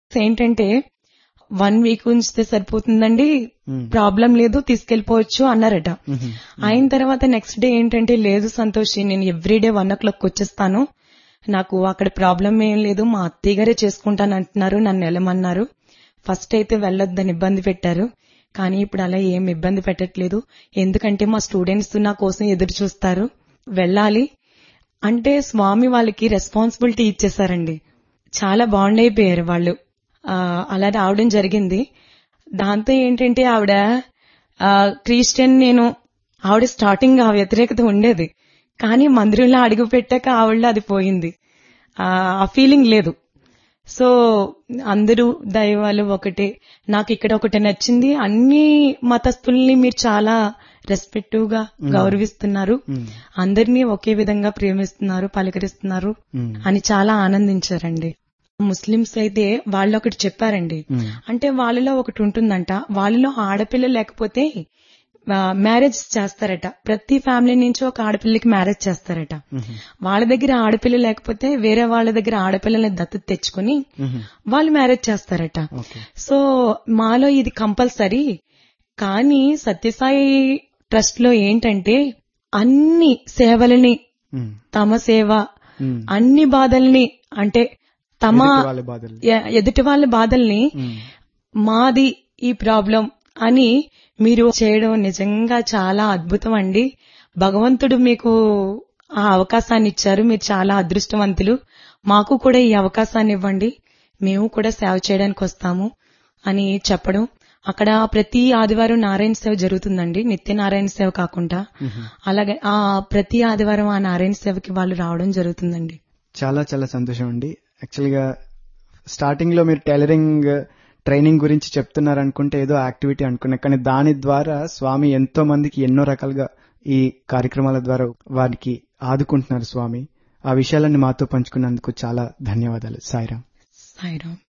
ఏంటంటే one week ఉంచితే సరిపోతుందండి మ్మ్. ప్రాబ్లం లేదు తీసుకెళ్లిపోవచ్చు అన్నారట మ్మ్. అయిన తర్వాత నెక్స్ట్ డే ఏంటంటే లేదు సంతోషి నేను ఎవ్రీడే వన్ ఓ క్లాక్ వచ్చేస్తాను నాకు అక్కడ ప్రాబ్లం ఏం లేదు మా అత్తయ్య గారే చేసుకుంటాను అంటున్నారు నన్ను వెళ్ళమన్నారు ఫస్ట్ అయితే వెళ్ళొద్దని ఇబ్బంది పెట్టారు కానీ ఇప్పుడు అలా ఏం ఇబ్బంది పెట్టట్లేదు ఎందుకంటే మా స్టూడెంట్స్ నా కోసం ఎదురు చూస్తారు వెళ్ళాలి అంటే స్వామి వాళ్ళకి రెస్పాన్సిబిలిటీ ఇచ్చేసారండి చాలా బాండ్ అయిపోయారు వాళ్ళు ఆ, అలా రావడం జరిగింది దాంతో ఏంటంటే ఆవిడ ఆ, క్రిస్టియన్ నేను ఆవిడ స్టార్టింగ్ ఆ వ్యతిరేకత ఉండేది కానీ మందిరంలో అడుగు పెట్టాక ఆవిడలో అది పోయింది ఆ ఆ ఫీలింగ్ లేదు సో అందరూ దైవాలు ఒకటే నాకు ఇక్కడ ఒకటి నచ్చింది అన్ని మతస్థుల్ని మీరు చాలా రెస్పెక్టివ్ గా గౌరవిస్తున్నారు మ్మ్. అందరినీ ఒకే విధంగా ప్రేమిస్తున్నారు పలకరిస్తున్నారు మ్మ్. అని చాలా ఆనందించారండి ముస్లిమ్స్ అయితే వాళ్ళు ఒకటి చెప్పారండి మ్మ్. అంటే వాళ్ళలో ఒకటి ఉంటుందంట వాళ్ళలో ఆడపిల్ల లేకపోతే మ్యారేజ్ చేస్తారట ప్రతి ఫ్యామిలీ నుంచి ఒక ఆడపిల్లకి మ్యారేజ్ చేస్తారట మ్మ్. వాళ్ళ దగ్గర ఆడపిల్ల లేకపోతే వేరే వాళ్ళ దగ్గర ఆడపిల్లని దత్తత తెచ్చుకుని మ్మ్. వాళ్ళు మ్యారేజ్ చేస్తారట ఓకే సో మాలో ఇది కంపల్సరీ కానీ సత్యసాయి ట్రస్ట్ లో ఏంటంటే అన్ని సేవలని మ్మ్. తమ సేవ మ్మ్. అన్ని బాధల్ని అంటే తమ ఎదుటి వాళ్ళ బాధలు ఎ- ఎదుటి వాళ్ళ బాధల్ని మ్మ్. మాది ఈ ప్రాబ్లం అని మీరు చేయడం నిజంగా చాలా అద్భుతం అండి భగవంతుడు మీకు ఆ అవకాశాన్ని ఇచ్చారు మీరు చాలా అదృష్టవంతులు మాకు కూడా ఈ అవకాశాన్ని ఇవ్వండి మేము కూడా సేవ చేయడానికి వస్తాము అని చెప్పడం అక్కడ ప్రతి ఆదివారం నారాయణ సేవ జరుగుతుందండి నిత్య నారాయణ సేవ కాకుండా మ్మ్. అలాగే ఆ ప్రతి ఆదివారం ఆ నారాయణ సేవకి వాళ్ళు రావడం జరుగుతుందండి చాలా చాలా సంతోషం అండి యాక్చువల్ గా స్టార్టింగ్ లో మీరు టైలరింగ్ ట్రైనింగ్ గురించి చెప్తున్నారు అనుకుంటే ఏదో యాక్టివిటీ అనుకున్నా కానీ దాని ద్వారా స్వామి ఎంతో మందికి ఎన్నో రకాలుగా ఈ కార్యక్రమాల ద్వారా వారికి ఆదుకుంటున్నారు స్వామి ఆ విషయాలన్నీ మాతో పంచుకున్నందుకు చాలా ధన్యవాదాలు సాయిరామ్ సాయిరామ్